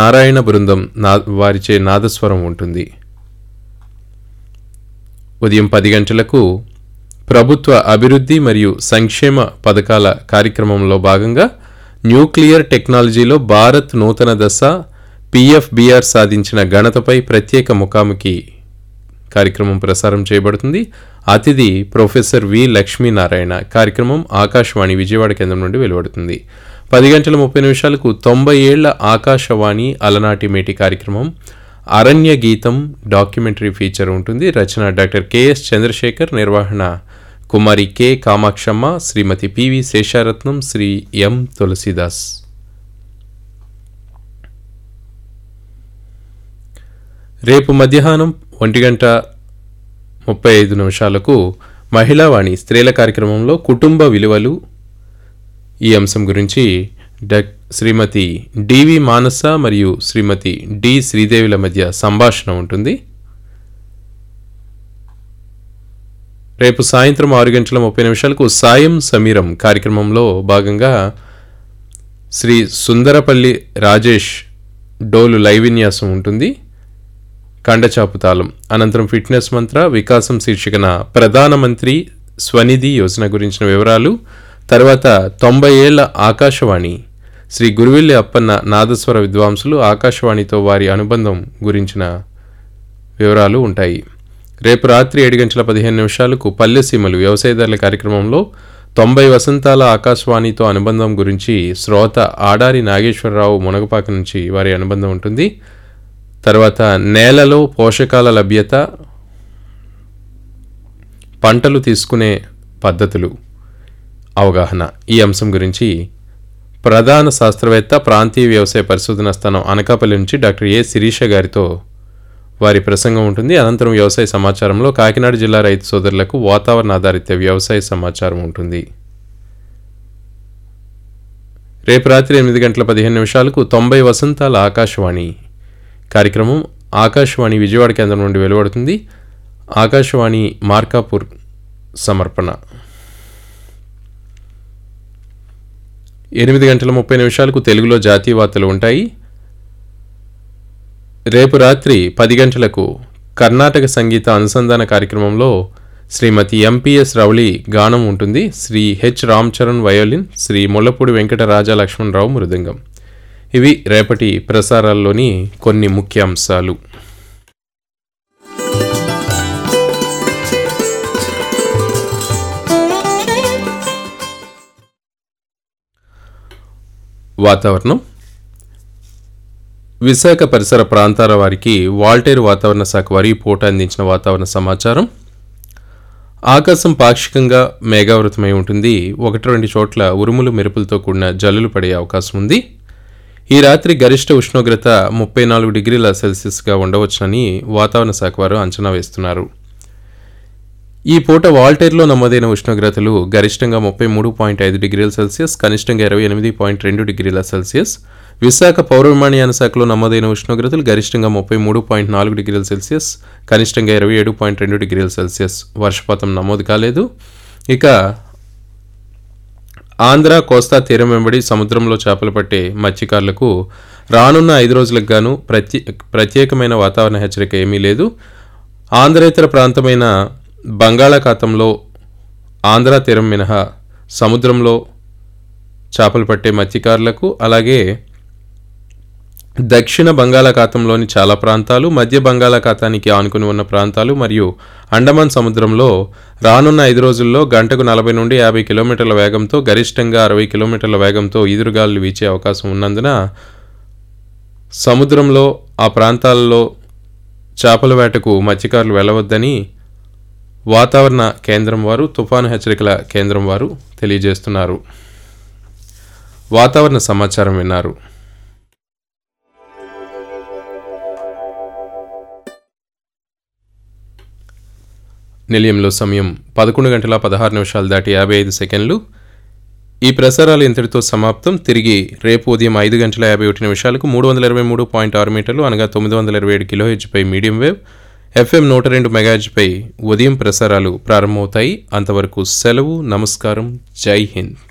నారాయణ బృందం నా వారిచే నాదస్వరం ఉంటుంది ఉదయం పది గంటలకు ప్రభుత్వ అభివృద్ధి మరియు సంక్షేమ పథకాల కార్యక్రమంలో భాగంగా న్యూక్లియర్ టెక్నాలజీలో భారత్ నూతన దశ పిఎఫ్బిఆర్ సాధించిన ఘనతపై ప్రత్యేక ముఖాముఖి కార్యక్రమం ప్రసారం చేయబడుతుంది అతిథి ప్రొఫెసర్ వి లక్ష్మీనారాయణ కార్యక్రమం ఆకాశవాణి విజయవాడ కేంద్రం నుండి వెలువడుతుంది పది గంటల ముప్పై నిమిషాలకు తొంభై ఏళ్ల ఆకాశవాణి అలనాటి మేటి కార్యక్రమం అరణ్య గీతం డాక్యుమెంటరీ ఫీచర్ ఉంటుంది రచన డాక్టర్ కెఎస్ చంద్రశేఖర్ నిర్వహణ కుమారి K Kamakshamma Shrimati P V Sesharatnam Shri M Tulasidas రేపు మధ్యాహ్నం ఒంటి గంట ముప్పై ఐదు నిమిషాలకు మహిళావాణి స్త్రీల కార్యక్రమంలో కుటుంబ విలువలు ఈ అంశం గురించి డక్ శ్రీమతి డివి మానస మరియు శ్రీమతి డి శ్రీదేవిల మధ్య సంభాషణ ఉంటుంది రేపు సాయంత్రం ఆరు గంటల ముప్పై నిమిషాలకు సాయం సమీరం కార్యక్రమంలో భాగంగా శ్రీ సుందరపల్లి రాజేష్ డోలు లైవ్ విన్యాసం ఉంటుంది కండచాపు తాళం అనంతరం ఫిట్నెస్ మంత్ర వికాసం శీర్షికన ప్రధానమంత్రి స్వనిధి యోజన గురించిన వివరాలు తర్వాత తొంభై ఏళ్ల ఆకాశవాణి శ్రీ గురువిల్లి అప్పన్న నాదస్వర విద్వాంసులు ఆకాశవాణితో వారి అనుబంధం గురించిన వివరాలు ఉంటాయి రేపు రాత్రి ఏడు గంటల పదిహేను నిమిషాలకు పల్లెసీమలు వ్యవసాయదారుల కార్యక్రమంలో తొంభై వసంతాల ఆకాశవాణితో అనుబంధం గురించి శ్రోత ఆడారి నాగేశ్వరరావు మునగపాక నుంచి వారి అనుబంధం ఉంటుంది తర్వాత నేలలో పోషకాల లభ్యత పంటలు తీసుకునే పద్ధతులు అవగాహన ఈ అంశం గురించి ప్రధాన శాస్త్రవేత్త ప్రాంతీయ వ్యవసాయ పరిశోధన స్థానం అనకాపల్లి నుంచి డాక్టర్ ఏ శిరీష గారితో వారి ప్రసంగం ఉంటుంది అనంతరం వ్యవసాయ సమాచారంలో కాకినాడ జిల్లా రైతు సోదరులకు వాతావరణ ఆధారిత వ్యవసాయ సమాచారం ఉంటుంది రేపు రాత్రి ఎనిమిది గంటల పదిహేను నిమిషాలకు తొంభై వసంతాల ఆకాశవాణి కార్యక్రమం ఆకాశవాణి విజయవాడ కేంద్రం నుండి వెలువడుతుంది ఆకాశవాణి మార్కాపూర్ సమర్పణ ఎనిమిది గంటల ముప్పై నిమిషాలకు తెలుగులో జాతీయ వార్తలు ఉంటాయి రేపు రాత్రి పది గంటలకు కర్ణాటక సంగీత అనుసంధాన కార్యక్రమంలో శ్రీమతి ఎంపిఎస్ రౌళి గానం ఉంటుంది శ్రీ హెచ్ రామ్ చరణ్ వయోలిన్ శ్రీ ముల్లపూడి వెంకట రాజా లక్ష్మణరావు మృదంగం ఇవి రేపటి ప్రసారాల్లోని కొన్ని ముఖ్యాంశాలు వాతావరణం విశాఖ పరిసర ప్రాంతాల వారికి వాల్టేరు వాతావరణ శాఖ వారి పూట అందించిన వాతావరణ సమాచారం ఆకాశం పాక్షికంగా మేఘావృతమై ఉంటుంది ఒకటి రెండు చోట్ల ఉరుములు మెరుపులతో కూడిన జల్లులు పడే అవకాశం ఉంది ఈ రాత్రి గరిష్ట ఉష్ణోగ్రత ముప్పై నాలుగు డిగ్రీల సెల్సియస్గా ఉండవచ్చునని వాతావరణ శాఖ వారు అంచనా వేస్తున్నారు ఈ పూట వాల్టేర్లో నమోదైన ఉష్ణోగ్రతలు గరిష్టంగా ముప్పై మూడు పాయింట్ ఐదు డిగ్రీల సెల్సియస్ కనిష్టంగా ఇరవై ఎనిమిది పాయింట్ రెండు డిగ్రీల సెల్సియస్ విశాఖ పౌర విమానయాన శాఖలో నమోదైన ఉష్ణోగ్రతలు గరిష్టంగా ముప్పై మూడు పాయింట్ నాలుగు డిగ్రీల సెల్సియస్ కనిష్టంగా ఇరవై ఏడు పాయింట్ రెండు డిగ్రీల సెల్సియస్ వర్షపాతం నమోదు కాలేదు ఇక ఆంధ్ర కోస్తా తీరం వెంబడి సముద్రంలో చేపలు పట్టే మత్స్యకారులకు రానున్న ఐదు రోజులకు గాను ప్రత్యే ప్రత్యేకమైన వాతావరణ హెచ్చరిక ఏమీ లేదు ఆంధ్రేతర ప్రాంతమైన బంగాళాఖాతంలో ఆంధ్ర తీరం మినహా సముద్రంలో చేపలు పట్టే మత్స్యకారులకు అలాగే దక్షిణ బంగాళాఖాతంలోని చాలా ప్రాంతాలు మధ్య బంగాళాఖాతానికి ఆనుకుని ఉన్న ప్రాంతాలు మరియు అండమాన్ సముద్రంలో రానున్న ఐదు రోజుల్లో గంటకు నలభై నుండి యాభై కిలోమీటర్ల వేగంతో గరిష్టంగా అరవై కిలోమీటర్ల వేగంతో ఈదురుగాలు వీచే అవకాశం ఉన్నందున సముద్రంలో ఆ ప్రాంతాల్లో చేపల వేటకు మత్స్యకారులు వెళ్ళవద్దని వాతావరణ కేంద్రం వారు తుఫాను హెచ్చరికల కేంద్రం వారు తెలియజేస్తున్నారు వాతావరణ సమాచారం విన్నారు నిలయంలో సమయం పదకొండు గంటల పదహారు నిమిషాలు దాటి యాభై ఐదు సెకండ్లు ఈ ప్రసారాలు ఇంతటితో సమాప్తం తిరిగి రేపు ఉదయం ఐదు గంటల యాభై ఒకటి నిమిషాలకు మూడు వందల ఇరవై మూడు పాయింట్ ఆరు మీటర్లు అనగా తొమ్మిది వందల ఇరవై ఏడు కిలో హెచ్పై మీడియం వేవ్ ఎఫ్ఎం నూట రెండు మెగాహెచ్పై ఉదయం ప్రసారాలు ప్రారంభమవుతాయి అంతవరకు సెలవు నమస్కారం జై హింద్